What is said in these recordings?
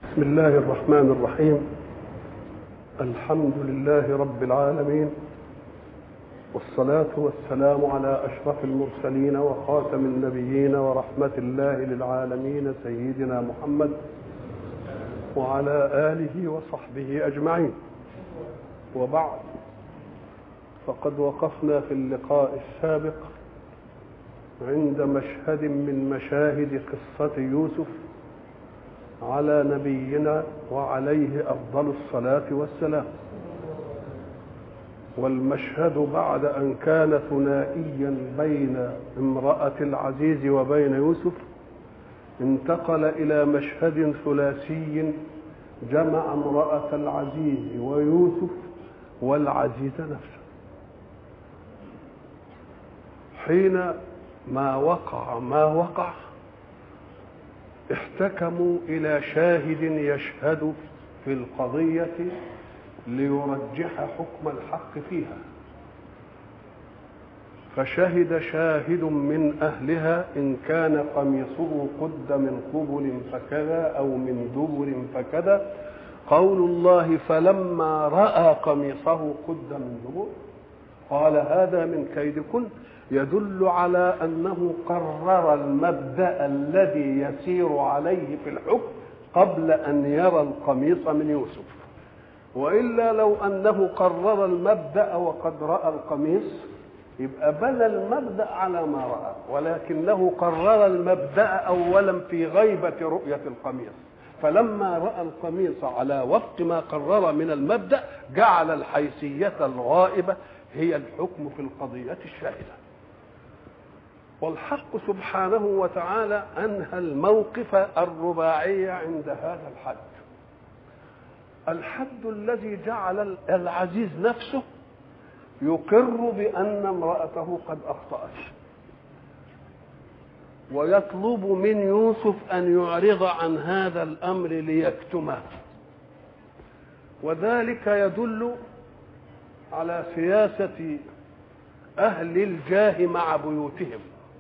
بسم الله الرحمن الرحيم الحمد لله رب العالمين والصلاة والسلام على أشرف المرسلين وخاتم النبيين ورحمة الله للعالمين سيدنا محمد وعلى آله وصحبه أجمعين وبعد فقد وقفنا في اللقاء السابق عند مشهد من مشاهد قصة يوسف على نبينا وعليه افضل الصلاه والسلام والمشهد بعد ان كان ثنائيا بين امراه العزيز وبين يوسف انتقل الى مشهد ثلاثي جمع امراه العزيز ويوسف والعزيز نفسه حين ما وقع ما وقع احتكموا الى شاهد يشهد في القضيه ليرجح حكم الحق فيها فشهد شاهد من اهلها ان كان قميصه قد من قبل فكذا او من دبر فكذا قول الله فلما راى قميصه قد من دبر قال هذا من كيدكن يدل على انه قرر المبدا الذي يسير عليه في الحكم قبل ان يرى القميص من يوسف والا لو انه قرر المبدا وقد راى القميص يبقى بنى المبدا على ما راى ولكنه قرر المبدا اولا في غيبه رؤيه القميص فلما راى القميص على وفق ما قرر من المبدا جعل الحيثيه الغائبه هي الحكم في القضيه الشاهده والحق سبحانه وتعالى انهى الموقف الرباعي عند هذا الحد الحد الذي جعل العزيز نفسه يقر بان امراته قد اخطات ويطلب من يوسف ان يعرض عن هذا الامر ليكتمه وذلك يدل على سياسه اهل الجاه مع بيوتهم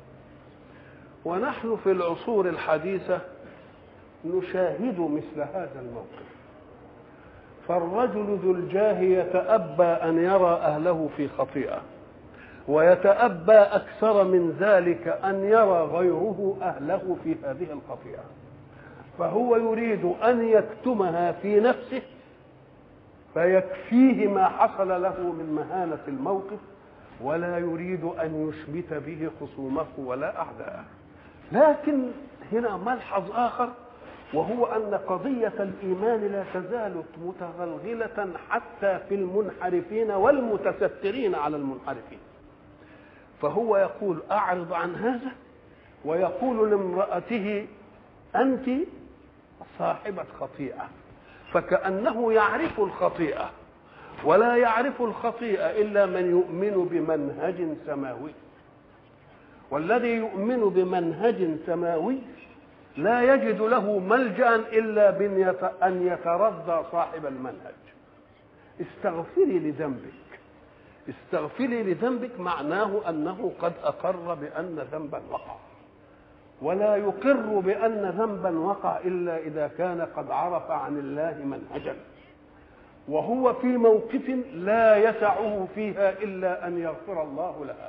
ونحن في العصور الحديثة نشاهد مثل هذا الموقف فالرجل ذو الجاه يتأبى أن يرى أهله في خطيئة ويتأبى أكثر من ذلك أن يرى غيره أهله في هذه الخطيئة فهو يريد أن يكتمها في نفسه فيكفيه ما حصل له من مهانة الموقف ولا يريد أن يشمت به خصومه ولا أعداءه لكن هنا ملحظ آخر وهو أن قضية الإيمان لا تزال متغلغلة حتى في المنحرفين والمتسترين على المنحرفين فهو يقول أعرض عن هذا ويقول لامرأته أنت صاحبة خطيئة فكأنه يعرف الخطيئة ولا يعرف الخطيئة إلا من يؤمن بمنهج سماوي والذي يؤمن بمنهج سماوي لا يجد له ملجا الا بان يترضى صاحب المنهج استغفري لذنبك استغفري لذنبك معناه انه قد اقر بان ذنبا وقع ولا يقر بان ذنبا وقع الا اذا كان قد عرف عن الله منهجا وهو في موقف لا يسعه فيها الا ان يغفر الله لها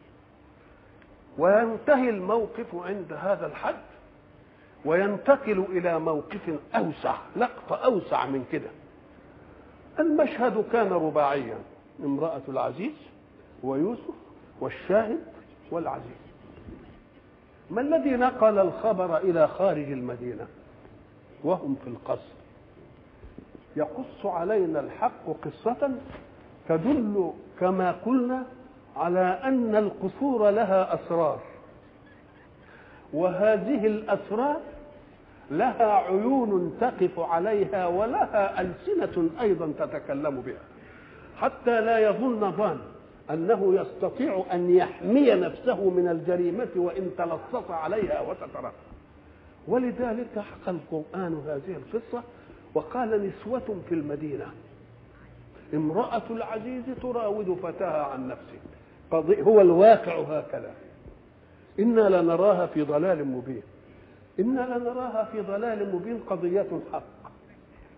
وينتهي الموقف عند هذا الحد وينتقل الى موقف اوسع لقطه اوسع من كده المشهد كان رباعيا امراه العزيز ويوسف والشاهد والعزيز ما الذي نقل الخبر الى خارج المدينه وهم في القصر يقص علينا الحق قصه تدل كما قلنا على ان القصور لها اسرار وهذه الاسرار لها عيون تقف عليها ولها السنه ايضا تتكلم بها حتى لا يظن ظان انه يستطيع ان يحمي نفسه من الجريمه وان تلصص عليها وسترها ولذلك حكى القران هذه القصه وقال نسوه في المدينه امراه العزيز تراود فتاها عن نفسه قضي هو الواقع هكذا إنا لنراها في ضلال مبين إنا لنراها في ضلال مبين قضية حق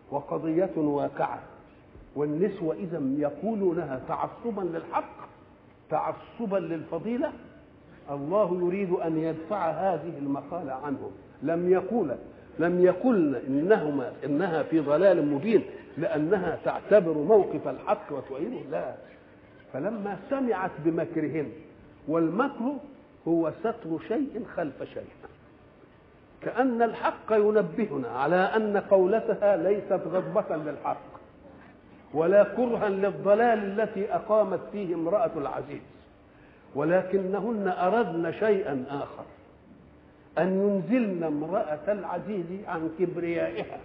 وقضية واقعة والنسوة إذا يقولونها تعصبا للحق تعصبا للفضيلة الله يريد أن يدفع هذه المقالة عنهم لم يقول لم يقلن إنهما إنها في ضلال مبين لأنها تعتبر موقف الحق وتؤيده لا فلما سمعت بمكرهن والمكر هو ستر شيء خلف شيء كأن الحق ينبهنا على أن قولتها ليست غضبة للحق ولا كرها للضلال التي أقامت فيه امرأة العزيز ولكنهن أردن شيئا آخر أن ينزلن امرأة العزيز عن كبريائها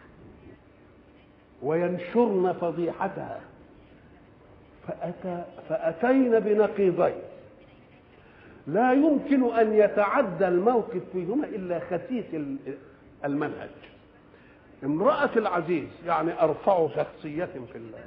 وينشرن فضيحتها فأتى فأتين بنقيضين لا يمكن أن يتعدى الموقف فيهما إلا خسيس المنهج امرأة العزيز يعني أرفع شخصية في الله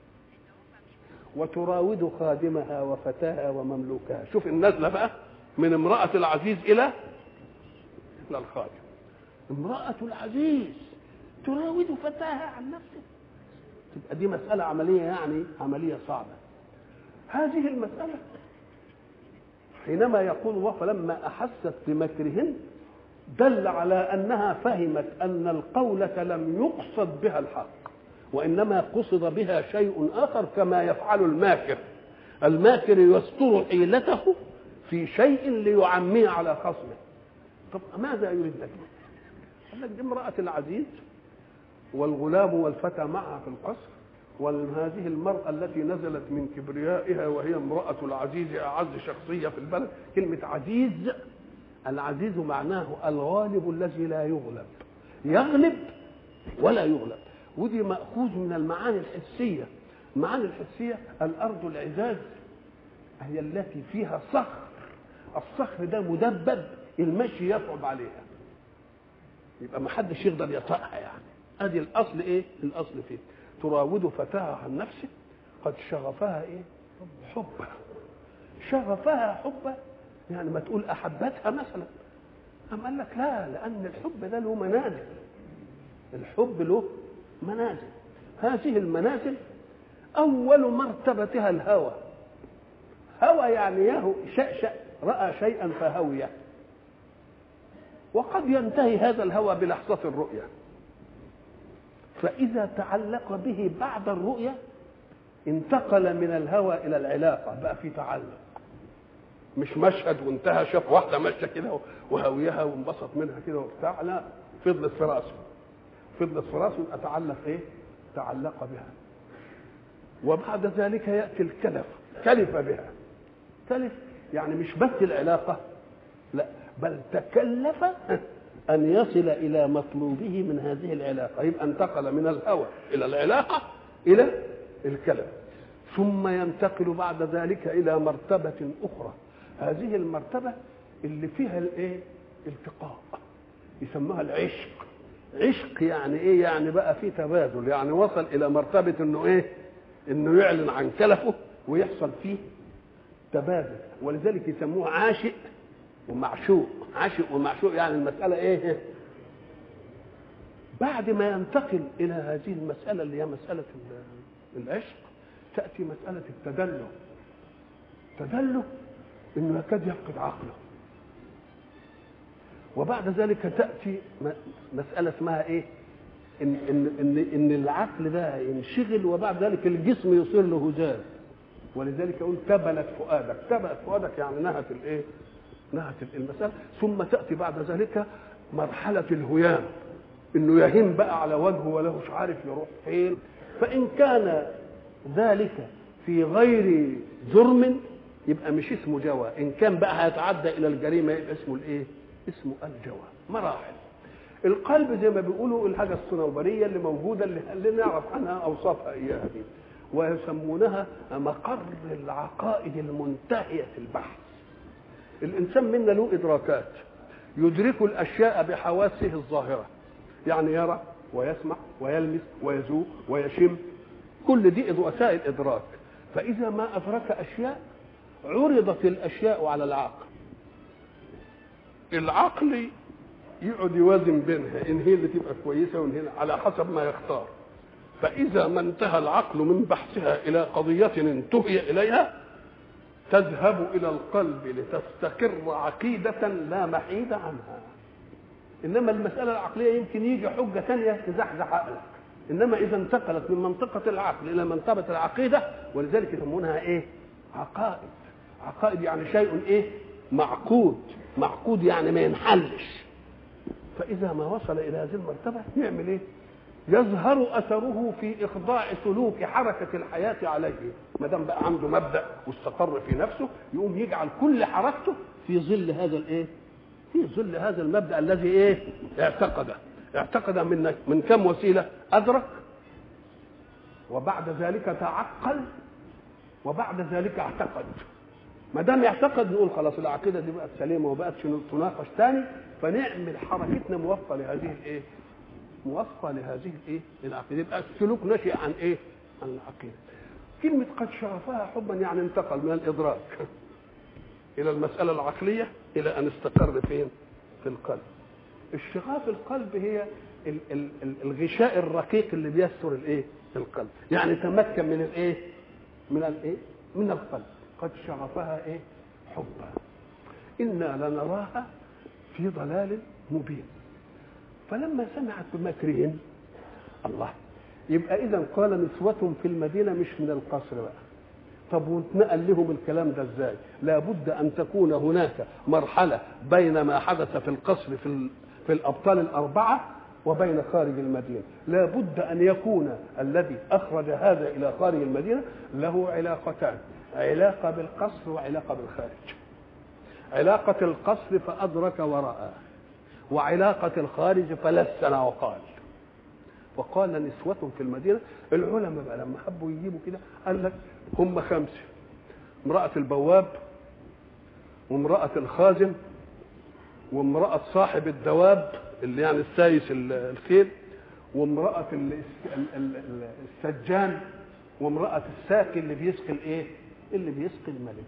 وتراود خادمها وفتاها ومملوكها شوف النزلة بقى من امرأة العزيز إلى إلى الخادم امرأة العزيز تراود فتاها عن نفسه تبقى دي مسألة عملية يعني عملية صعبة هذه المسألة حينما يقول الله فلما أحست بمكرهن دل على أنها فهمت أن القولة لم يقصد بها الحق وإنما قصد بها شيء آخر كما يفعل الماكر الماكر يستر حيلته في شيء ليعميه على خصمه طب ماذا يريد لك قال لك دي امرأة العزيز والغلام والفتى معها في القصر وهذه المرأة التي نزلت من كبريائها وهي امرأة العزيز أعز شخصية في البلد كلمة عزيز العزيز معناه الغالب الذي لا يغلب يغلب ولا يغلب ودي مأخوذ من المعاني الحسية المعاني الحسية الأرض العزاز هي التي فيها صخر الصخر ده مدبب المشي يصعب عليها يبقى ما حدش يقدر يطأها يعني ادي الاصل ايه الاصل فيه تراود فتاها عن نفسه قد شغفها ايه حبا شغفها حبا يعني ما تقول احبتها مثلا أم قال لك لا لان الحب ده له منازل الحب له منازل هذه المنازل اول مرتبتها الهوى هوى يعني يهو شأشأ راى شيئا فهويه وقد ينتهي هذا الهوى بلحظه الرؤيه فإذا تعلق به بعد الرؤية انتقل من الهوى إلى العلاقة بقى في تعلق مش مشهد وانتهى شاف واحدة ماشية كده وهويها وانبسط منها كده وبتاع لا فضلت في راسه فضلت في راسه أتعلق إيه؟ تعلق بها وبعد ذلك يأتي الكلف كلف بها كلف يعني مش بس العلاقة لا بل تكلف أن يصل إلى مطلوبه من هذه العلاقة يبقى انتقل من الهوى إلى العلاقة إلى الكلام ثم ينتقل بعد ذلك إلى مرتبة أخرى هذه المرتبة اللي فيها الإيه؟ التقاء يسموها العشق عشق يعني ايه يعني بقى في تبادل يعني وصل الى مرتبه انه ايه انه يعلن عن كلفه ويحصل فيه تبادل ولذلك يسموه عاشق ومعشوق عاشق ومعشوق يعني المسألة إيه؟ بعد ما ينتقل إلى هذه المسألة اللي هي مسألة العشق تأتي مسألة التدلع تدلع إنه يكاد يفقد عقله وبعد ذلك تأتي مسألة اسمها إيه؟ إن إن إن إن العقل ده ينشغل وبعد ذلك الجسم يصير له هزاز ولذلك يقول تبلت فؤادك تبلت فؤادك يعني نهت الإيه؟ نهت المسألة ثم تأتي بعد ذلك مرحلة الهيام انه يهم بقى على وجهه وله مش عارف يروح فين فإن كان ذلك في غير جرم يبقى مش اسمه جوى إن كان بقى هيتعدى إلى الجريمة يبقى اسمه الإيه؟ اسمه الجوى مراحل القلب زي ما بيقولوا الحاجة الصنوبرية اللي موجودة اللي, اللي نعرف عنها أوصافها إياها دي ويسمونها مقر العقائد المنتهية البحث الانسان منا له ادراكات يدرك الاشياء بحواسه الظاهره يعني يرى ويسمع ويلمس ويذوق ويشم كل دي وسائل ادراك فاذا ما ادرك اشياء عرضت الاشياء على العقل العقل يقعد يوازن بينها ان هي اللي تبقى كويسه وان هي على حسب ما يختار فإذا ما انتهى العقل من بحثها إلى قضية انتهي إليها تذهب إلى القلب لتستقر عقيدة لا محيد عنها إنما المسألة العقلية يمكن يجي حجة ثانية تزحزح عقلك إنما إذا انتقلت من منطقة العقل إلى منطقة العقيدة ولذلك يسمونها إيه؟ عقائد عقائد يعني شيء إيه؟ معقود معقود يعني ما ينحلش فإذا ما وصل إلى هذه المرتبة يعمل إيه؟ يظهر اثره في اخضاع سلوك حركه الحياه عليه ما دام بقى عنده مبدا واستقر في نفسه يقوم يجعل كل حركته في ظل هذا الايه في ظل هذا المبدا الذي ايه اعتقده اعتقد من من كم وسيله ادرك وبعد ذلك تعقل وبعد ذلك اعتقد ما دام يعتقد نقول خلاص العقيده دي بقت سليمه وبقت تناقش ثاني فنعمل حركتنا موفقه لهذه الايه موفقه لهذه الايه العقيده يبقى السلوك نشئ عن ايه عن العقيده كلمه قد شغفها حبا يعني انتقل من الادراك الى المساله العقليه الى ان استقر فين في القلب الشغاف القلب هي ال- ال- ال- الغشاء الرقيق اللي بيستر الايه القلب يعني تمكن من الايه من الايه من القلب قد شغفها ايه حبا انا لنراها في ضلال مبين فلما سمعت بمكرهن الله يبقى اذا قال نسوة في المدينة مش من القصر بقى طب واتنقل لهم الكلام ده ازاي لابد ان تكون هناك مرحلة بين ما حدث في القصر في, ال... في الابطال الاربعة وبين خارج المدينة لابد ان يكون الذي اخرج هذا الى خارج المدينة له علاقتان علاقة بالقصر وعلاقة بالخارج علاقة القصر فأدرك ورأى وعلاقة الخارج فلسن وقال وقال نسوة في المدينة العلماء بقى لما حبوا يجيبوا كده قال لك هم خمسة امرأة البواب وامرأة الخازن وامرأة صاحب الدواب اللي يعني السايس الخيل وامرأة ال- ال- ال- ال- السجان وامرأة الساقي اللي بيسقي الايه؟ اللي بيسقي الملك.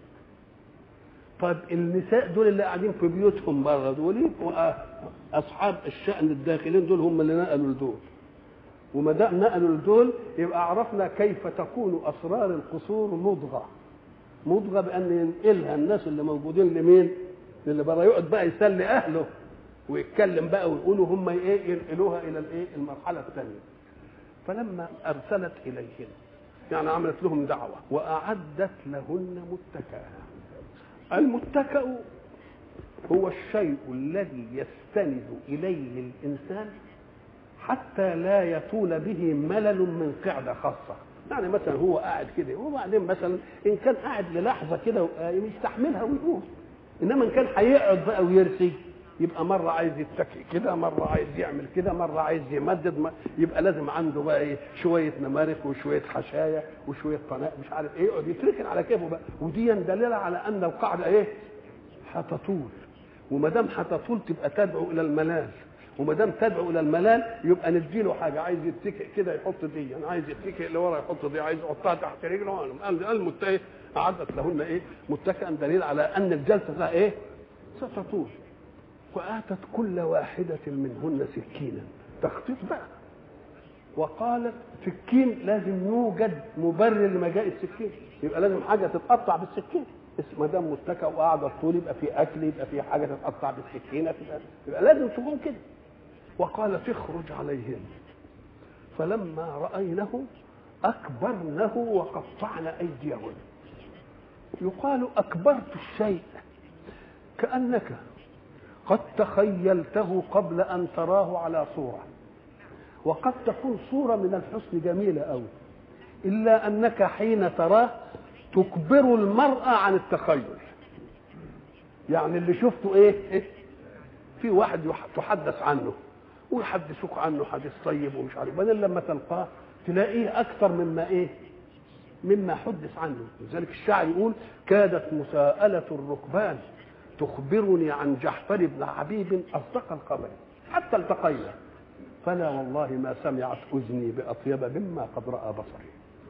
طيب النساء دول اللي قاعدين في بيوتهم بره دول يبقوا اصحاب الشأن الداخلين دول هم اللي نقلوا لدول. وما دام نقلوا لدول يبقى عرفنا كيف تكون اسرار القصور مضغه. مضغه بان ينقلها الناس اللي موجودين لمين؟ للي بره يقعد بقى يسلي اهله ويتكلم بقى ويقولوا هم ايه ينقلوها الى الايه المرحله الثانيه. فلما ارسلت اليهن يعني عملت لهم دعوه واعدت لهن متكئا. المتكأ هو الشيء الذي يستند اليه الانسان حتى لا يطول به ملل من قعده خاصه يعني مثلا هو قاعد كده وبعدين مثلا ان كان قاعد للحظه كده يستحملها ويقوم انما ان كان هيقعد بقى ويرسي يبقى مره عايز يتكئ كده مره عايز يعمل كده مره عايز يمدد ما يبقى لازم عنده بقى ايه شويه نمارق وشويه حشايه وشويه قناة مش عارف ايه يقعد يتركن على كيفه بقى ودي دليله على ان القاعده ايه هتطول وما دام هتطول تبقى تدعو الى الملال وما دام تدعو الى الملال يبقى نديله حاجه عايز يتكئ كده يحط دي انا عايز يتكئ لورا يحط دي عايز يحطها تحت رجله قال المتكئ اعدت لهن ايه متكئا دليل على ان الجلسه ده ايه ستطول واتت كل واحده منهن سكينا تخطيط بقى وقالت سكين لازم يوجد مبرر لمجاء السكين يبقى لازم حاجه تتقطع بالسكين ما دام متكئ وقاعده طول يبقى في اكل يبقى في حاجه تتقطع بالسكينه يبقى, يبقى لازم تكون كده وقالت اخرج عليهن فلما راينه اكبرنه وقطعن ايديهن يقال اكبرت الشيء كانك قد تخيلته قبل ان تراه على صوره وقد تكون صوره من الحسن جميله قوي الا انك حين تراه تكبر المراه عن التخيل يعني اللي شفته ايه في واحد تحدث عنه ويحدثوك عنه حديث طيب ومش عارف بعدين لما تلقاه تلاقيه اكثر مما ايه مما حدث عنه لذلك الشاعر يقول كادت مساءلة الركبان تخبرني عن جحفر بن حبيب أصدق الخبر حتى التقينا فلا والله ما سمعت أذني بأطيب مما قد رأى بصري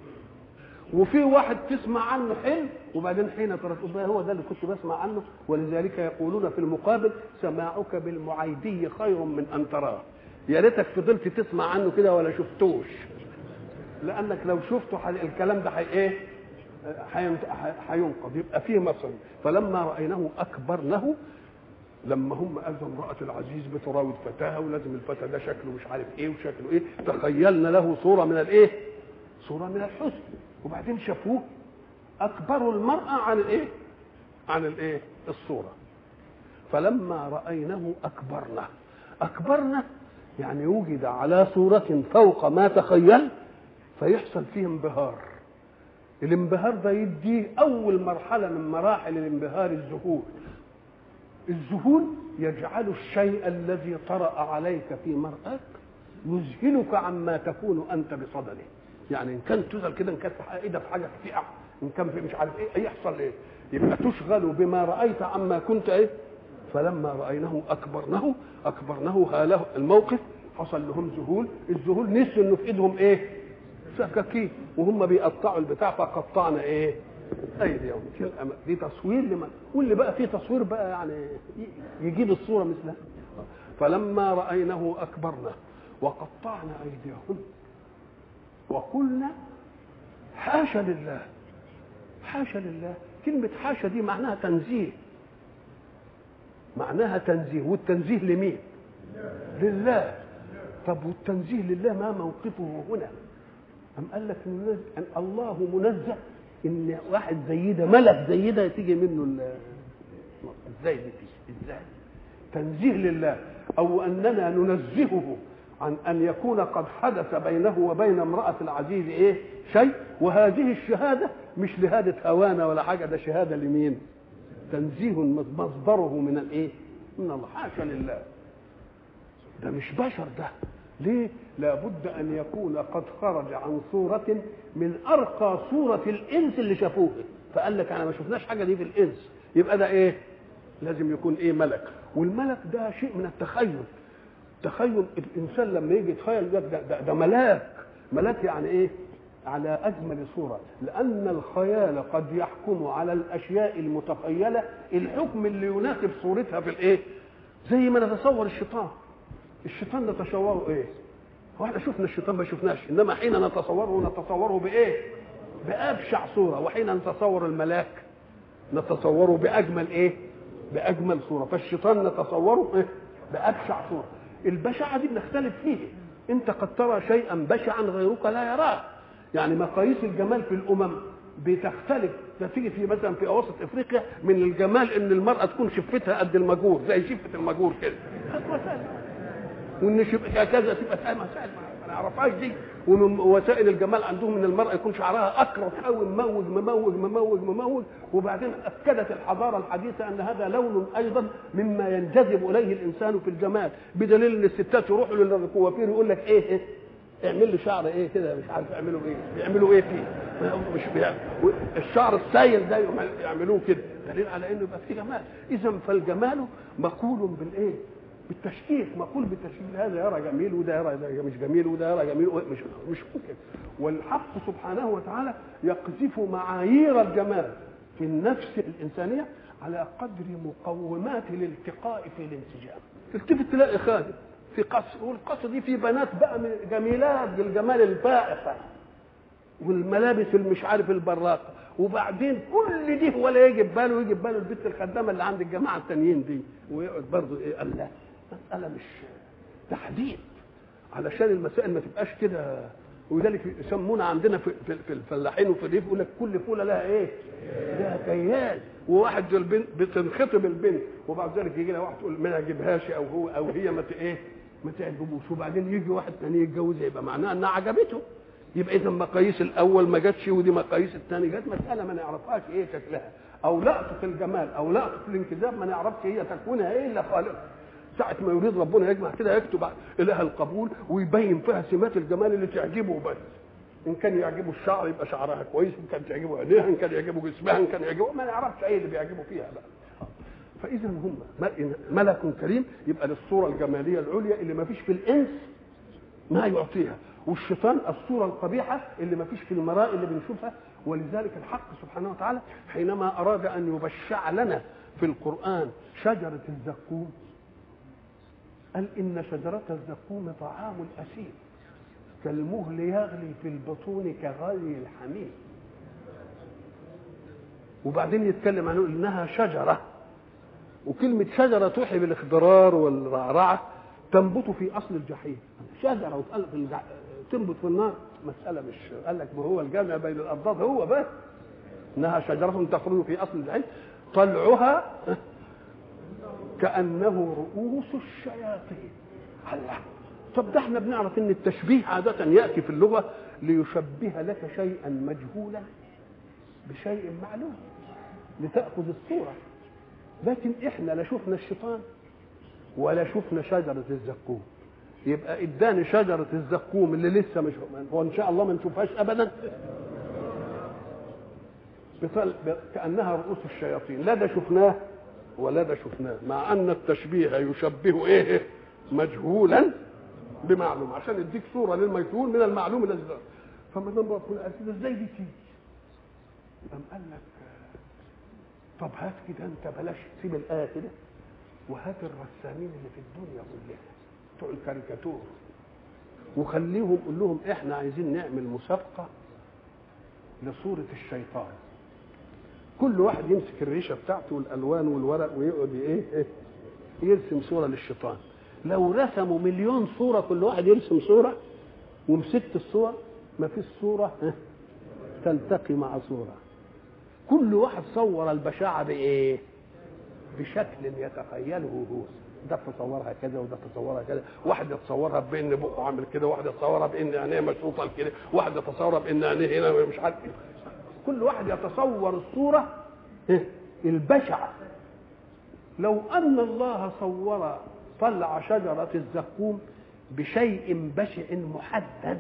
وفي واحد تسمع عنه حلم وبعدين حين ترى تقول هو ده اللي كنت بسمع عنه ولذلك يقولون في المقابل سماعك بالمعيدي خير من ان تراه يا ريتك فضلت تسمع عنه كده ولا شفتوش لانك لو شفته حي... الكلام ده حي ايه حينت- حي- هينقض يبقى فيه مصر فلما رايناه اكبرنه لما هم قالوا امرأة العزيز بتراود فتاها ولازم الفتى ده شكله مش عارف ايه وشكله ايه تخيلنا له صورة من الايه؟ صورة من الحسن وبعدين شافوه أكبروا المرأة عن الايه؟ عن الايه؟ الصورة فلما رأيناه أكبرنا أكبرنا يعني وجد على صورة فوق ما تخيل فيحصل فيه انبهار الانبهار ده يديه أول مرحلة من مراحل الانبهار الذهول الذهول يجعل الشيء الذي طرأ عليك في مرآك يذهلك عما تكون أنت بصدده يعني إن كان تذهل كده إن كانت إيدك في حاجة تقع إن كان في مش عارف إيه يحصل إيه يبقى تشغل بما رأيت عما كنت إيه فلما رأيناه أكبرنه أكبرنه هاله الموقف حصل لهم ذهول الذهول نسوا إنه في إيدهم إيه سكاكين وهم بيقطعوا البتاع فقطعنا إيه ايديهم في الأمام دي تصوير لمن واللي بقى فيه تصوير بقى يعني ي- يجيب الصوره مثلها فلما رايناه اكبرنا وقطعنا ايديهم وقلنا حاشا لله حاشا لله كلمة حاشا دي معناها تنزيه معناها تنزيه والتنزيه لمين؟ لله طب والتنزيه لله ما موقفه هنا؟ أم قال لك إن أن الله منزه إن واحد زي ده ملك زي ده تيجي منه ال- ازاي دي تيجي؟ ازاي؟ تنزيه لله أو أننا ننزهه عن أن يكون قد حدث بينه وبين امرأة العزيز إيه؟ شيء وهذه الشهادة مش لهادة هوانا ولا حاجة ده شهادة لمين؟ تنزيه مصدره من الإيه؟ من الله حاشا لله ده مش بشر ده ليه لابد ان يكون قد خرج عن صورة من ارقى صورة الانس اللي شافوه فقال لك انا ما شفناش حاجة دي في الانس يبقى ده ايه لازم يكون ايه ملك والملك ده شيء من التخيل تخيل الانسان لما يجي يتخيل ده, ده, ده, ده ملاك ملاك يعني ايه على اجمل صوره لان الخيال قد يحكم على الاشياء المتخيله الحكم اللي يناسب صورتها في الايه زي ما نتصور الشيطان الشيطان نتصوره ايه هو احنا شفنا الشيطان ما شفناش انما حين نتصوره نتصوره بايه بابشع صوره وحين نتصور الملاك نتصوره باجمل ايه باجمل صوره فالشيطان نتصوره ايه بابشع صوره البشعه دي بنختلف فيه انت قد ترى شيئا بشعا غيرك لا يراه يعني مقاييس الجمال في الامم بتختلف تيجي في مثلا في اوسط افريقيا من الجمال ان المراه تكون شفتها قد المجور زي شفه المجور كده وان شبه كذا تبقى فاهمه مسائل ما نعرفهاش دي ومن وسائل الجمال عندهم ان المراه يكون شعرها اكرت قوي مموج مموج مموج مموج وبعدين اكدت الحضاره الحديثه ان هذا لون ايضا مما ينجذب اليه الانسان في الجمال بدليل ان الستات يروحوا للكوافير يقول لك ايه, إيه اعمل لي شعر ايه كده مش عارف يعملوا ايه بيعملوا ايه فيه مش بيعمل. الشعر السايل ده يعملوه كده دليل على انه يبقى فيه جمال اذا فالجمال مقول بالايه بالتشكيك مقول بالتشكيك هذا يرى جميل وده يرى ده مش جميل وده يرى جميل مش مش ممكن والحق سبحانه وتعالى يقذف معايير الجمال في النفس الانسانيه على قدر مقومات الالتقاء في الانسجام تلتفت تلاقي خادم في قصر والقصر دي في بنات بقى من جميلات بالجمال الفائق والملابس المش عارف البراقه وبعدين كل دي ولا يجي في باله يجي في باله البنت الخدامه اللي عند الجماعه التانيين دي ويقعد برضه ايه قال لا مساله مش تحديد علشان المسائل ما تبقاش كده ولذلك يسمونا عندنا في, في, في الفلاحين وفي الريف يقول لك كل فوله لها ايه؟ لها كيان وواحد البنت بتنخطب البنت وبعد ذلك يجي لها واحد تقول ما يعجبهاش او هو او هي ما ايه ما تعجبوش وبعدين يجي واحد ثاني يتجوزها يبقى معناها انها عجبته يبقى اذا مقاييس الاول ما جاتش ودي مقاييس الثاني جت مساله ما نعرفهاش ايه شكلها او لقطه الجمال او لقطه الانكذاب ما نعرفش هي تكوينها ايه الا خالق ساعة ما يريد ربنا يجمع كده يكتب إله القبول ويبين فيها سمات الجمال اللي تعجبه بس إن كان يعجبه الشعر يبقى شعرها كويس إن كان تعجبه عينيها إن كان يعجبه جسمها إن كان يعجبه ما نعرفش إيه اللي بيعجبه فيها بقى فإذا هم ملك كريم يبقى للصورة الجمالية العليا اللي ما فيش في الإنس ما يعطيها والشيطان الصورة القبيحة اللي ما فيش في المراء اللي بنشوفها ولذلك الحق سبحانه وتعالى حينما أراد أن يبشع لنا في القرآن شجرة الزقوم قال إن شجرة الزقوم طعام الأثيم كالمهل يغلي في البطون كغلي الحميم وبعدين يتكلم عن انها شجره وكلمه شجره توحي بالاخضرار والرعرعه تنبت في اصل الجحيم شجره وتقال في الجح... تنبت في النار مساله مش قال لك ما هو الجامع بين الأضداد هو بس انها شجره تخرج في اصل الجحيم طلعها كانه رؤوس الشياطين الله طب ده احنا بنعرف ان التشبيه عاده ياتي في اللغه ليشبه لك شيئا مجهولا بشيء معلوم لتاخذ الصوره لكن احنا لا شفنا الشيطان ولا شفنا شجره الزقوم يبقى اداني شجره الزقوم اللي لسه مش هو ان شاء الله ما نشوفهاش ابدا بطل... كانها رؤوس الشياطين لا ده شفناه ولا ده شفناه مع ان التشبيه يشبه ايه مجهولا بمعلوم عشان يديك صوره للمجهول من المعلوم الذي فما دام ربنا قال كده ازاي دي تيجي؟ قام قال لك طب هات كده انت بلاش سيب الايه كده وهات الرسامين اللي في الدنيا كلها بتوع الكاريكاتور وخليهم قول لهم احنا عايزين نعمل مسابقه لصوره الشيطان كل واحد يمسك الريشه بتاعته والالوان والورق ويقعد ايه, إيه يرسم صوره للشيطان لو رسموا مليون صوره كل واحد يرسم صوره ومسكت الصور ما فيش صوره تلتقي مع صوره كل واحد صور البشاعه بايه بشكل يتخيله هو ده تصورها كذا وده تصورها كذا واحد يتصورها بان بقه عامل كده واحد يتصورها بان عينيه مشروطه كده واحد يتصورها بان عينيه هنا مش عارف كل واحد يتصور الصوره البشعه لو ان الله صور طلع شجره الزقوم بشيء بشع محدد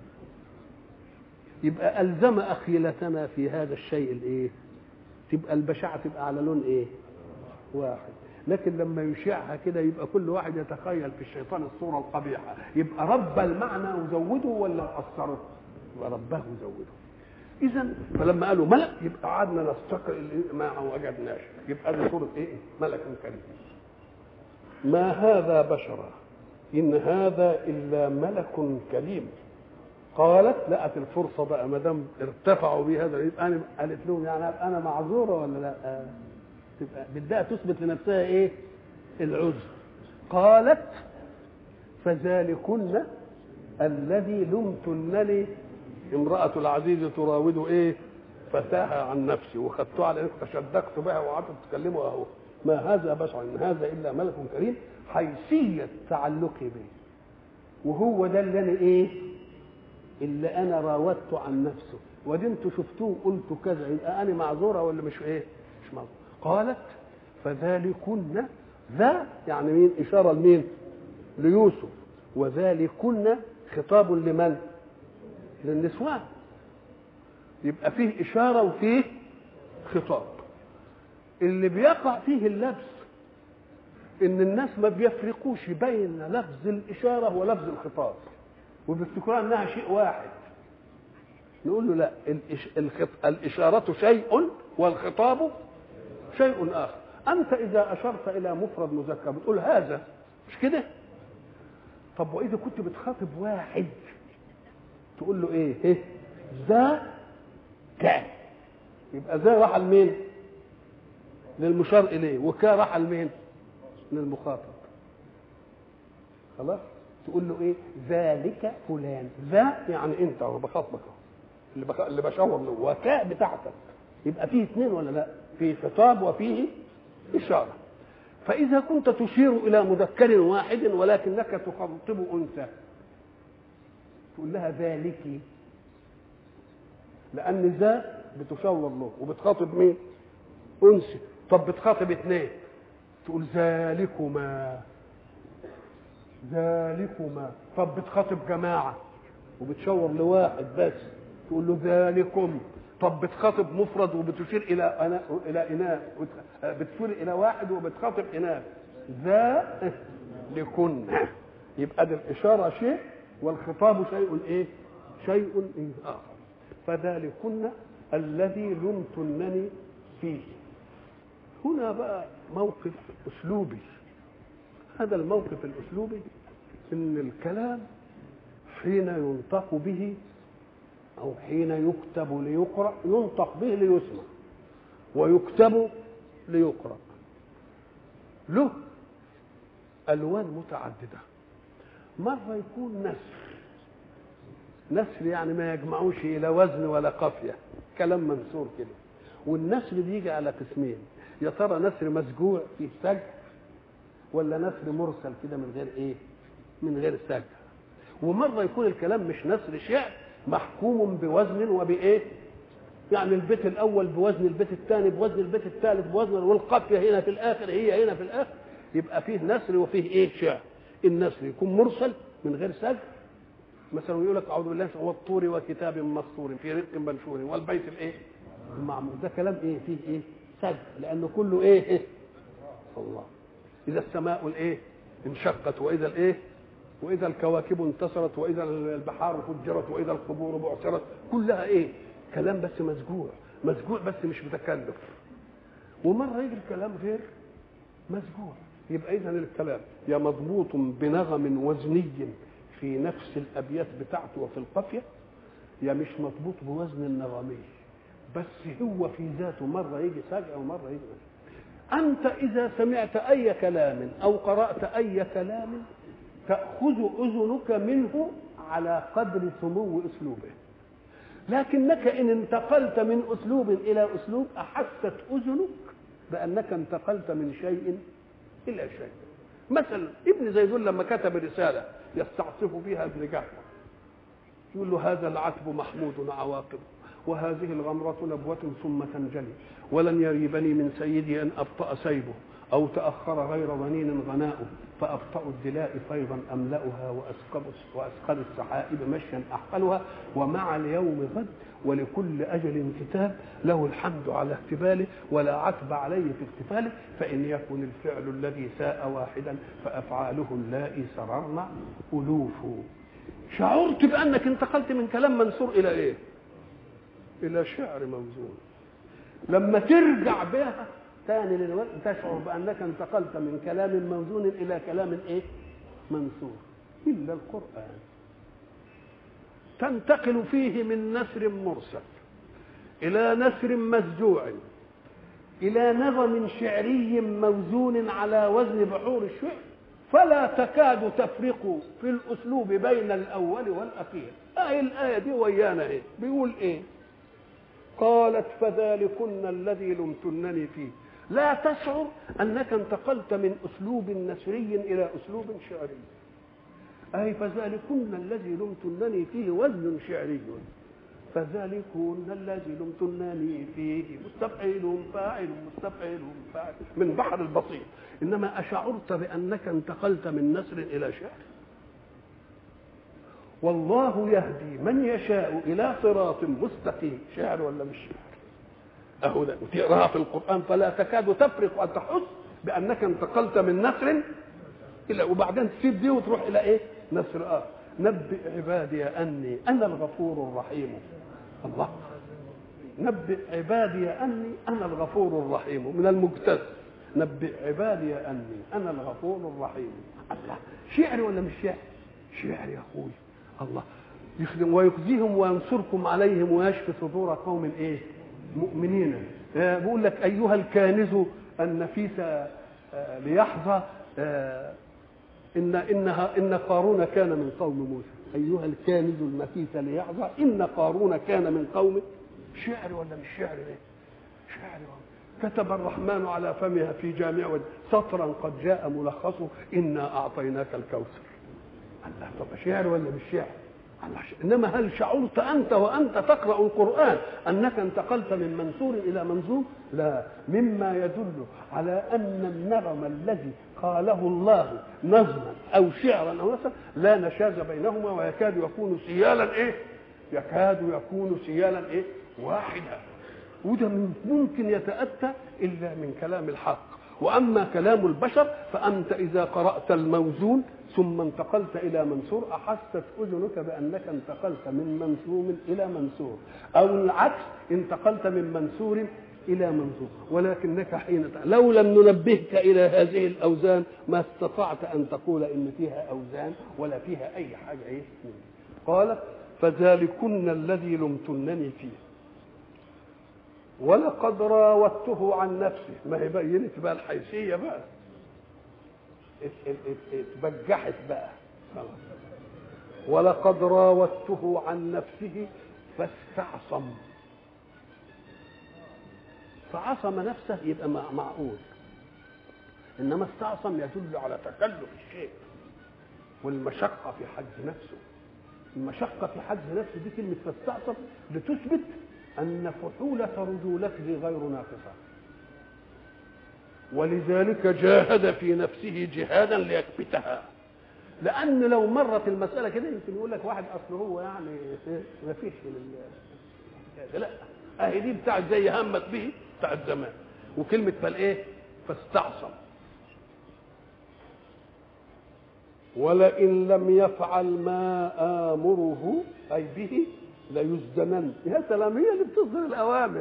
يبقى الزم اخيلتنا في هذا الشيء الايه تبقى البشعه تبقى على لون ايه واحد لكن لما يشيعها كده يبقى كل واحد يتخيل في الشيطان الصوره القبيحه يبقى رب المعنى وزوده ولا قصره يبقى ربه وزوده اذا فلما قالوا ملك يبقى قعدنا نستقر ما وجدناش يبقى دي صوره ايه ملك كريم ما هذا بشرا ان هذا الا ملك كريم قالت لقت الفرصه بقى ما دام ارتفعوا بهذا يبقى انا قالت لهم يعني انا معذوره ولا لا؟ تبقى بدها تثبت لنفسها ايه؟ العذر قالت فذلكن الذي لمتنني امرأة العزيز تراود ايه؟ فتاها عن نفسي وخدتها على انك تشدقت بها وقعدت تكلمه اهو ما هذا بشر ان هذا الا ملك كريم حيثية تعلقي به وهو ده اللي انا ايه؟ اللي انا راودت عن نفسه ودي انتوا شفتوه قلتوا كذا يبقى انا معذوره ولا مش ايه؟ مش معذوره قالت فذلكن ذا يعني مين؟ اشاره لمين؟ ليوسف وذلكن خطاب لمن؟ للنسوان يبقى فيه اشاره وفيه خطاب اللي بيقع فيه اللبس ان الناس ما بيفرقوش بين لفظ الاشاره ولفظ الخطاب وبيفتكروها انها شيء واحد نقول له لا الإش... الخط... الإشارة شيء والخطاب شيء آخر أنت إذا أشرت إلى مفرد مذكر بتقول هذا مش كده طب وإذا كنت بتخاطب واحد تقول له إيه إيه ذا كا يبقى ذا راح لمين للمشار إليه وكا راح لمين للمخاطب خلاص تقول له ايه ذلك فلان ذا يعني انت هو بخاطبك اللي بخ... اللي بشاور له وكاء بتاعتك يبقى فيه اثنين ولا لا فيه خطاب وفيه اشاره فاذا كنت تشير الى مذكر واحد ولكنك تخاطب انثى تقول لها ذلك لان ذا بتشاور له وبتخاطب مين انثى طب بتخاطب اثنين تقول ذلكما ذلكما طب بتخاطب جماعة وبتشاور لواحد بس تقول له ذلكم طب بتخاطب مفرد وبتشير إلى أنا إلى إناث بتشير إلى واحد وبتخاطب إناث ذا لكن يبقى دي الإشارة شيء والخطاب شيء إيه؟ شيء إيه آخر فذلكن الذي لمتنني فيه هنا بقى موقف أسلوبي هذا الموقف الاسلوبي ان الكلام حين ينطق به أو حين يكتب ليقرأ ينطق به ليسمع ويكتب ليقرأ له ألوان متعددة مرة يكون نسر نسر يعني ما يجمعوش إلى وزن ولا قافية كلام منثور كده والنسر بيجي على قسمين يا ترى نسر مسجوع فيه سجع ولا نسر مرسل كده من غير ايه من غير سجع ومره يكون الكلام مش نسر شعر محكوم بوزن وبايه يعني البيت الاول بوزن البيت الثاني بوزن البيت الثالث بوزن والقافيه هنا في الاخر هي هنا في الاخر يبقى فيه نسر وفيه ايه شعر النسر يكون مرسل من غير سجع مثلا يقول لك اعوذ بالله والطور وكتاب مسطور في رزق منشور والبيت الايه المعمور ده كلام ايه فيه ايه سجع لانه كله ايه, إيه؟ الله اذا السماء الايه انشقت واذا الايه واذا الكواكب انتصرت واذا البحار فجرت واذا القبور بعثرت كلها ايه كلام بس مسجوع مسجوع بس مش متكلف ومره يجي الكلام غير مسجوع يبقى اذا الكلام يا مضبوط بنغم وزني في نفس الابيات بتاعته وفي القافيه يا مش مضبوط بوزن النغمي بس هو في ذاته مره يجي سجع ومره يجي مسجوع. انت اذا سمعت اي كلام او قرات اي كلام تاخذ اذنك منه على قدر سمو اسلوبه لكنك ان انتقلت من اسلوب الى اسلوب احست اذنك بانك انتقلت من شيء الى شيء مثلا ابن زيدون لما كتب رساله يستعصف فيها ابن جعفر يقول له هذا العتب محمود عواقبه وهذه الغمرة نبوة ثم تنجلي ولن يريبني من سيدي أن أبطأ سيبه أو تأخر غير ظنين غناؤه فأبطأ الدلاء فيضا أملأها وأسقب وأسقل السحائب مشيا أحقلها ومع اليوم غد ولكل أجل كتاب له الحمد على اهتباله ولا عتب عليه في احتفاله فإن يكن الفعل الذي ساء واحدا فأفعاله اللائي سررن ألوف شعرت بأنك انتقلت من كلام منصور إلى إيه؟ إلى شعر موزون لما ترجع بها ثاني للوقت تشعر بانك انتقلت من كلام موزون الى كلام ايه منثور الا القران تنتقل فيه من نسر مرسل الى نسر مسجوع الى نظم شعري موزون على وزن بحور الشعر فلا تكاد تفرق في الاسلوب بين الاول والاخير اهي الايه دي ويانا ايه بيقول ايه قالت فذلكن الذي لمتنني فيه لا تشعر انك انتقلت من اسلوب نثري الى اسلوب شعري اي فذلكن الذي لمتنني فيه وزن شعري فذلكن الذي لمتنني فيه مستفعل فاعل مستفعل فاعل من بحر البسيط انما اشعرت بانك انتقلت من نثر الى شعر والله يهدي من يشاء الى صراط مستقيم شعر ولا مش شعر اهو ده وتقراها في القران فلا تكاد تفرق ان تحس بانك انتقلت من نثر الى وبعدين تسيب دي وتروح الى ايه؟ نثر اخر نبئ عبادي اني انا الغفور الرحيم الله نبئ عبادي اني انا الغفور الرحيم من المجتز نبئ عبادي اني انا الغفور الرحيم الله شعر ولا مش شعر؟ شعر يا اخوي الله يخدم ويخزيهم وينصركم عليهم ويشفي صدور قوم ايه؟ مؤمنين بيقول لك ايها الكانز النفيس ليحظى ان انها ان قارون كان من قوم موسى ايها الكانز النفيس ليحظى ان قارون كان من قوم شعر ولا مش شعر ايه؟ شعر كتب الرحمن على فمها في جامع سطرا قد جاء ملخصه انا اعطيناك الكوثر الله طب شعر ولا مش شعر؟ انما هل شعرت انت وانت تقرا القران انك انتقلت من منثور الى منظوم لا مما يدل على ان النغم الذي قاله الله نظما او شعرا او نثرا لا نشاز بينهما ويكاد يكون سيالا ايه يكاد يكون سيالا ايه واحدا وده ممكن يتاتى الا من كلام الحق واما كلام البشر فانت اذا قرات الموزون ثم انتقلت الى منصور احست اذنك بانك انتقلت من منسوم الى منصور او العكس انتقلت من منصور الى منصور ولكنك حين لو لم ننبهك الى هذه الاوزان ما استطعت ان تقول ان فيها اوزان ولا فيها اي حاجه ايه قالت فذلكن الذي لمتنني فيه ولقد راودته عن نفسه ما هي بينت بقى الحيثيه بقى اتبجحت بقى ولقد راودته عن نفسه فاستعصم فعصم نفسه يبقى معقول انما استعصم يدل على تكلف الشيء والمشقه في حج نفسه المشقه في حج نفسه دي كلمه فاستعصم لتثبت ان فحوله رجولته غير ناقصه ولذلك جاهد في نفسه جهادا ليكبتها لان لو مرت المساله كده يمكن يقول لك واحد اصل هو يعني ما فيش من لا اهي دي بتاعت زي همت به بتاعت زمان وكلمه فالايه فاستعصم ولئن لم يفعل ما امره اي به ليسجنن يا سلام هي اللي بتصدر الاوامر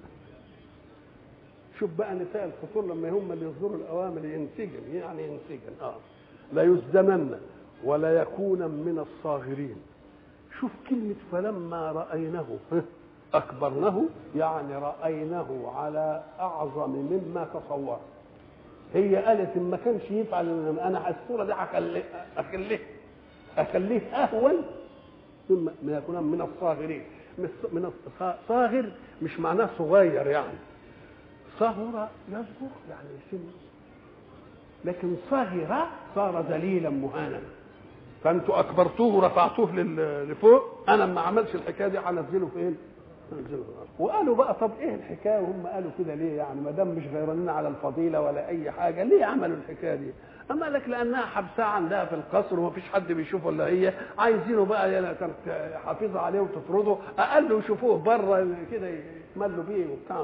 شوف بقى نساء الخصور لما هم اللي يصدروا الاوامر ينسجن يعني ينسجن اه ليسجنن ولا يكون من الصاغرين شوف كلمة فلما رأينه أكبرنه يعني رأينه على أعظم مما تصور هي قالت إن ما كانش يفعل أنا الصورة دي هخليه أخليه أخليه أهون مما يكون من الصاغرين من الصاغر مش معناه صغير يعني صغر يصغر يعني سن لكن صغر صار ذليلا مهانا فانتوا اكبرتوه ورفعتوه لفوق انا ما عملش الحكايه دي هنزله فين؟ هنزله وقالوا بقى طب ايه الحكايه وهم قالوا كده ليه يعني ما دام مش غيرانين على الفضيله ولا اي حاجه ليه عملوا الحكايه دي؟ اما لك لانها حبسها عندها في القصر ومفيش حد بيشوفه الا هي عايزينه بقى حافظه عليه وتطرده اقل يشوفوه بره كده يتملوا بيه وبتاع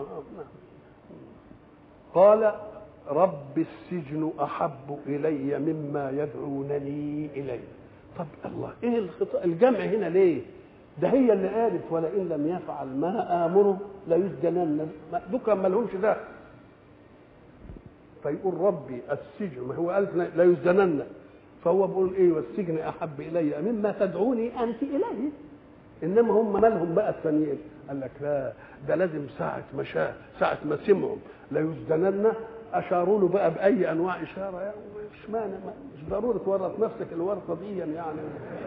قال رب السجن احب الي مما يدعونني اليه طب الله ايه الخطا الجمع هنا ليه ده هي اللي قالت ولئن لم يفعل ما امره ليسجنن دوكا ما لهمش ده فيقول ربي السجن ما هو قال ليسجنن فهو بيقول ايه والسجن احب الي مما تدعوني انت اليه انما هم مالهم بقى الثانيين قال لك لا ده لازم ساعة ما شاء ساعة ما سمعوا ليسجنن اشاروا له بقى باي انواع اشاره يعني مش مانع مش ضروري تورط نفسك الورطه دي يعني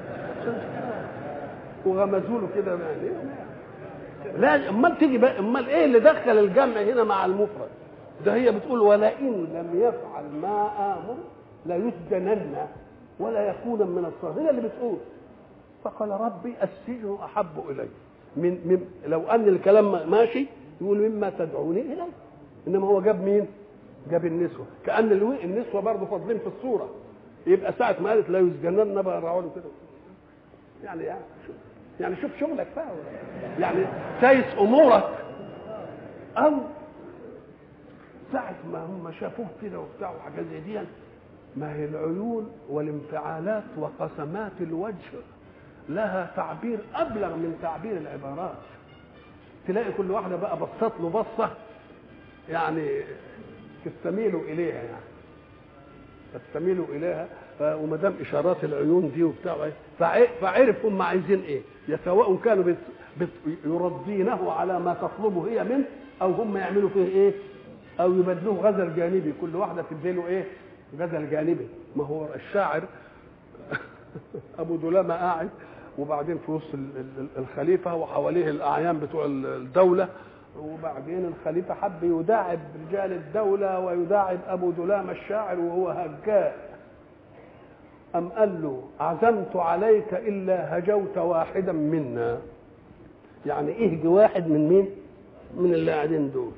وغمزوا له كده يعني لا امال تيجي بقى امال ايه اللي دخل الجمع هنا مع المفرد ده هي بتقول ولئن لم يفعل ما امر ليسجنن ولا يكون من الصالحين هي اللي بتقول فقال ربي السجن احب الي من, من لو ان الكلام ماشي يقول مما تدعوني اليه انما هو جاب مين؟ جاب النسوه كان النسوه برضه فاضلين في الصوره يبقى ساعه ما قالت لا يسجنن بقى راعوا كده يعني يعني شوف يعني شوف شغلك بقى يعني سايس امورك او ساعة ما هم شافوه كده وبتاع وحاجات زي دي ما هي العيون والانفعالات وقسمات الوجه لها تعبير ابلغ من تعبير العبارات تلاقي كل واحده بقى بصت له بصه يعني تستميل اليها يعني تستميل اليها وما دام اشارات العيون دي وبتاع فعرف هم عايزين ايه يا سواء كانوا بت بت يرضينه على ما تطلبه هي منه او هم يعملوا فيه ايه او يبدلوه غزل جانبي كل واحده تديله ايه غزل جانبي ما هو الشاعر ابو دلامه قاعد وبعدين في وسط الخليفه وحواليه الاعيان بتوع الدوله وبعدين الخليفه حب يداعب رجال الدوله ويداعب ابو دلامه الشاعر وهو هجاء أم قال له عزمت عليك إلا هجوت واحدا منا يعني اهج واحد من مين من اللي قاعدين دول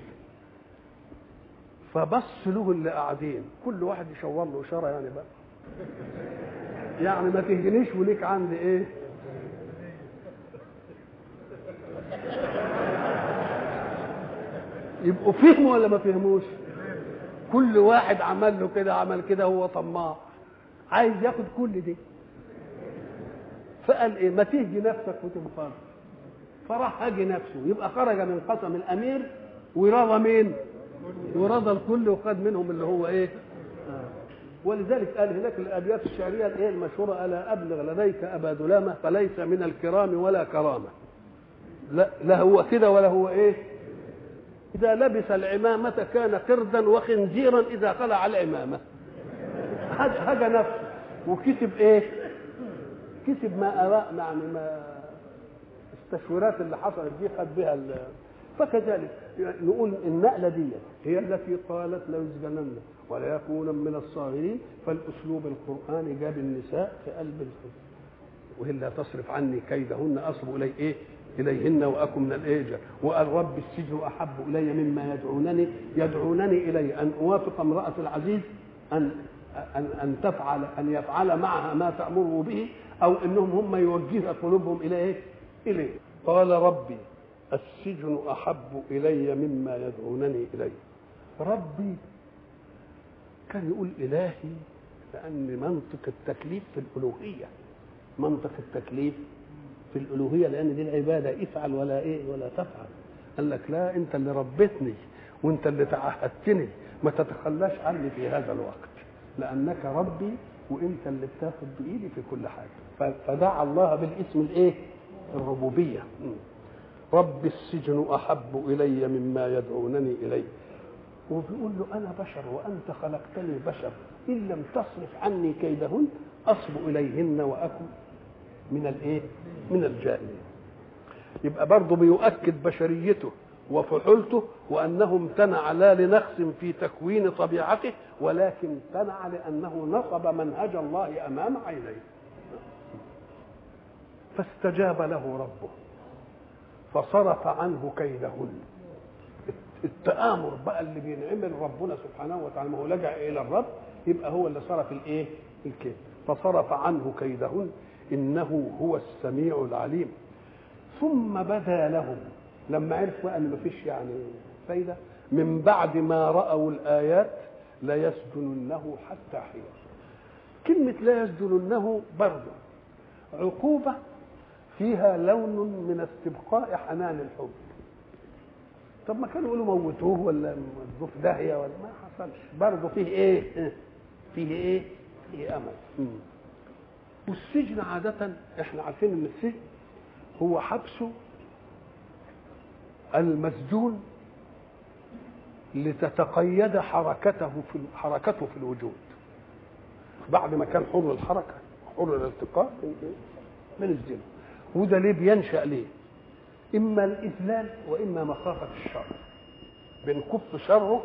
فبص له اللي قاعدين كل واحد يشاور له اشاره يعني بقى يعني ما تهجنيش وليك عندي ايه يبقوا فهموا ولا ما فهموش كل واحد عمل له كده عمل كده هو طماع عايز ياخد كل دي فقال ايه ما تهجي نفسك وتنفر فراح هاجي نفسه يبقى خرج من قسم الامير ورضى مين ورضى الكل وخد منهم اللي هو ايه آه. ولذلك قال هناك الابيات الشعريه الايه المشهوره الا ابلغ لديك ابا دلامه فليس من الكرام ولا كرامه لا لا هو كده ولا هو ايه اذا لبس العمامه كان قردا وخنزيرا اذا خلع العمامه هجى نفسه وكسب ايه كسب ما أراء يعني ما التشويرات اللي حصلت دي خد بها فكذلك نقول النقلة دي هي التي قالت لا يسجنن ولا يكون من الصاغرين فالأسلوب القرآني جاب النساء في قلب الحزن وإلا تصرف عني كيدهن أصب إلي إيه إليهن وأكن من الإيجا وقال رب السجن أحب إلي مما يدعونني يدعونني إلي أن أوافق امرأة العزيز أن أن أن تفعل أن يفعل معها ما تأمره به أو أنهم هم يوجه قلوبهم إلى إيه؟ إليه قال ربي السجن أحب إلي مما يدعونني إليه ربي كان يقول إلهي لأن منطق التكليف في الألوهية منطق التكليف في الألوهية لأن دي العبادة افعل ولا إيه ولا تفعل قال لك لا أنت اللي ربيتني وأنت اللي تعهدتني ما تتخلاش عني في هذا الوقت لأنك ربي وأنت اللي بتاخد بإيدي في كل حاجة فدعا الله بالاسم الإيه الربوبية رب السجن أحب إلي مما يدعونني إليه وبيقول له أنا بشر وأنت خلقتني بشر إن لم تصرف عني كيدهن أصب إليهن وأكن من الإيه؟ من الجاهلين يبقى برضه بيؤكد بشريته وفحولته وأنه امتنع لا لنقص في تكوين طبيعته ولكن امتنع لأنه نصب منهج الله أمام عينيه فاستجاب له ربه فصرف عنه كيدهن التآمر بقى اللي بينعمل ربنا سبحانه وتعالى ما هو لجأ إلى الرب يبقى هو اللي صرف الإيه؟ الكيد فصرف عنه كيدهن إنه هو السميع العليم ثم بدا لهم لما عرفوا أن مفيش يعني فايدة من بعد ما رأوا الآيات ليسجننه حتى حين كلمة لا يسجننه برضه عقوبة فيها لون من استبقاء حنان الحب طب ما كانوا يقولوا موتوه ولا مودوه في داهيه ولا ما حصلش برضه فيه ايه؟ فيه ايه؟ فيه امل والسجن عادة احنا عارفين ان السجن هو حبس المسجون لتتقيد حركته في حركته في الوجود بعد ما كان حر الحركه حر الالتقاء من الزنا وده ليه بينشا ليه اما الاذلال واما مخافه الشر بنكف شره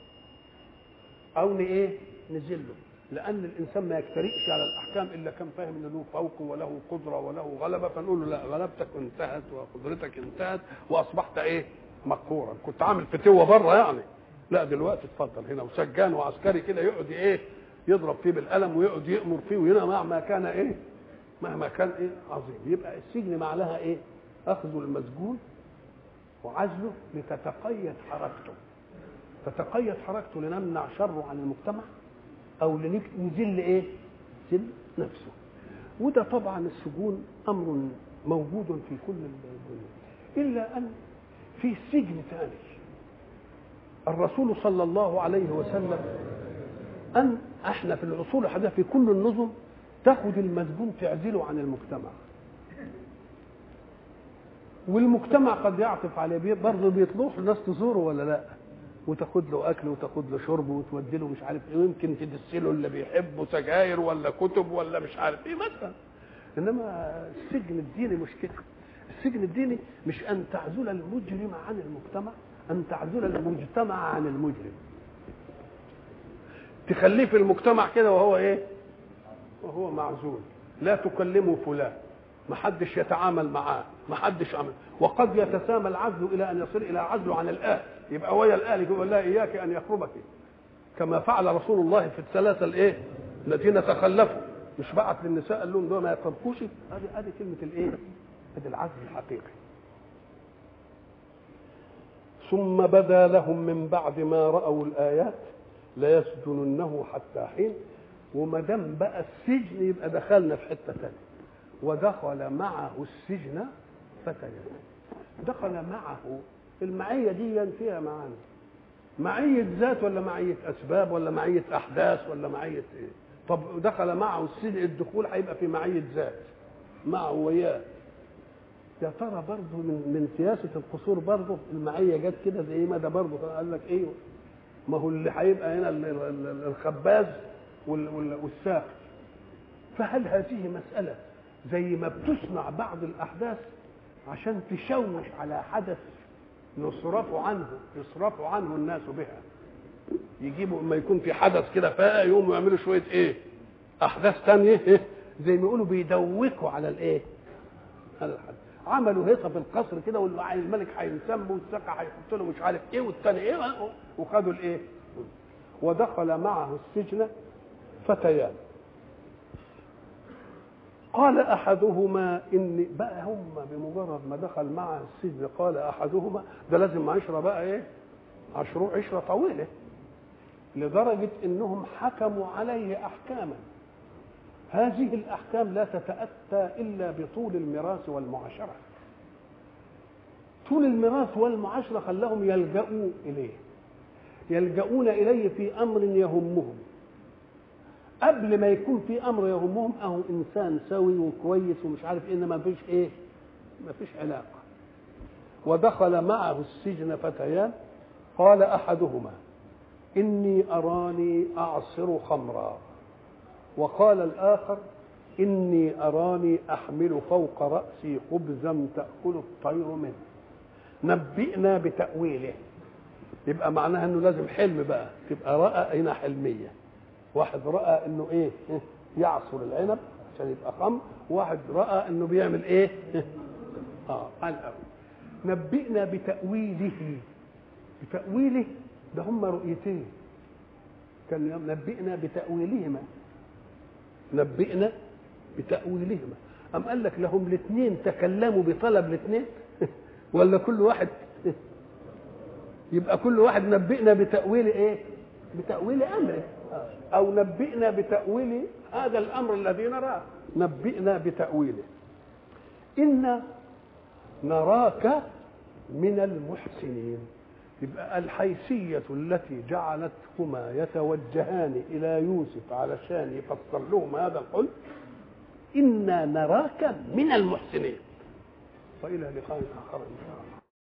او ايه نذله لان الانسان ما يجترئش على الاحكام الا كان فاهم ان له فوق وله قدره وله غلبه فنقول له لا غلبتك انتهت وقدرتك انتهت واصبحت ايه مقهورا كنت عامل فتوه بره يعني لا دلوقتي اتفضل هنا وسجان وعسكري كده يقعد ايه يضرب فيه بالقلم ويقعد يامر فيه وهنا مهما كان ايه مهما كان ايه عظيم يبقى السجن معناها ايه اخذ المسجون وعزله لتتقيد حركته تتقيد حركته لنمنع شره عن المجتمع او لنزل ايه زل نفسه وده طبعا السجون امر موجود في كل الدنيا الا ان في سجن ثاني الرسول صلى الله عليه وسلم ان احنا في العصور الحديثه في كل النظم تاخد المسجون تعزله عن المجتمع والمجتمع قد يعطف عليه برضه بيطلوش الناس تزوره ولا لا وتاخد له اكل وتاخد له شرب وتودي له مش عارف ايه ويمكن تدسله اللي بيحبه سجاير ولا كتب ولا مش عارف ايه مثلا انما السجن الديني مش كده السجن الديني مش ان تعزل المجرم عن المجتمع ان تعزل المجتمع عن المجرم تخليه في المجتمع كده وهو ايه وهو معزول لا تكلموا فلان ما حدش يتعامل معاه ما حدش عمل وقد يتسامى العزل الى ان يصل الى عزله عن الاهل يبقى ويا الاهل يقول لا اياك ان يقربك كما فعل رسول الله في الثلاثه الايه الذين تخلفوا مش بعت للنساء قال لهم دول ما يقربكوش هذه هذه كلمه الايه هذه العزل الحقيقي ثم بدا لهم من بعد ما راوا الايات ليسجننه حتى حين وما دام بقى السجن يبقى دخلنا في حته ثانيه ودخل معه السجن فتيان دخل معه المعيه دي فيها معاني معية ذات ولا معية أسباب ولا معية أحداث ولا معية إيه؟ طب دخل معه السجن الدخول هيبقى في معية ذات معه وياه يا ترى برضه من من سياسة القصور برضه المعية جت كده زي ما ده برضه قال لك إيه ما هو اللي هيبقى هنا ال- ال- ال- الخباز وال- وال- والساقي فهل هذه مسألة زي ما بتصنع بعض الأحداث عشان تشوش على حدث يصرف عنه يصرف عنه الناس بها يجيبوا اما يكون في حدث كده فاق يقوموا يعملوا شويه ايه احداث تانية إيه؟ زي ما يقولوا بيدوكوا على الايه على الحدث عملوا هيصه في القصر كده والملك هينسم والسقا هيحط له مش عارف ايه والتاني ايه وخدوا الايه ودخل معه السجن فتيان قال احدهما اني بقى هم بمجرد ما دخل معه السجن قال احدهما ده لازم عشره بقى ايه عشرة عشره طويله لدرجه انهم حكموا عليه احكاما هذه الاحكام لا تتاتى الا بطول الميراث والمعاشره طول الميراث والمعاشره خلاهم يلجأوا اليه يلجؤون اليه في امر يهمهم قبل ما يكون في امر يهمهم اهو انسان سوي وكويس ومش عارف ايه ما فيش ايه ما فيش علاقه ودخل معه السجن فتيان قال احدهما اني اراني اعصر خمرا وقال الاخر اني اراني احمل فوق راسي خبزا تاكل الطير منه نبئنا بتاويله يبقى معناها انه لازم حلم بقى تبقى راى هنا حلميه واحد راى انه ايه إيه؟ يعصر العنب عشان يبقى خمر واحد راى انه بيعمل ايه إيه؟ اه قال أوي. نبئنا بتاويله بتاويله ده هم رؤيتين كان يوم نبئنا بتاويلهما نبئنا بتاويلهما ام قال لك لهم الاثنين تكلموا بطلب الاثنين ولا كل واحد يبقى كل واحد نبئنا بتاويل ايه بتاويل امره او نبئنا بتاويل هذا الامر الذي نراه نبئنا بتاويله انا نراك من المحسنين يبقى الحيثية التي جعلتهما يتوجهان إلى يوسف علشان يفسر لهم هذا الحلم إنا نراك من المحسنين وإلى لقاء آخر إن شاء الله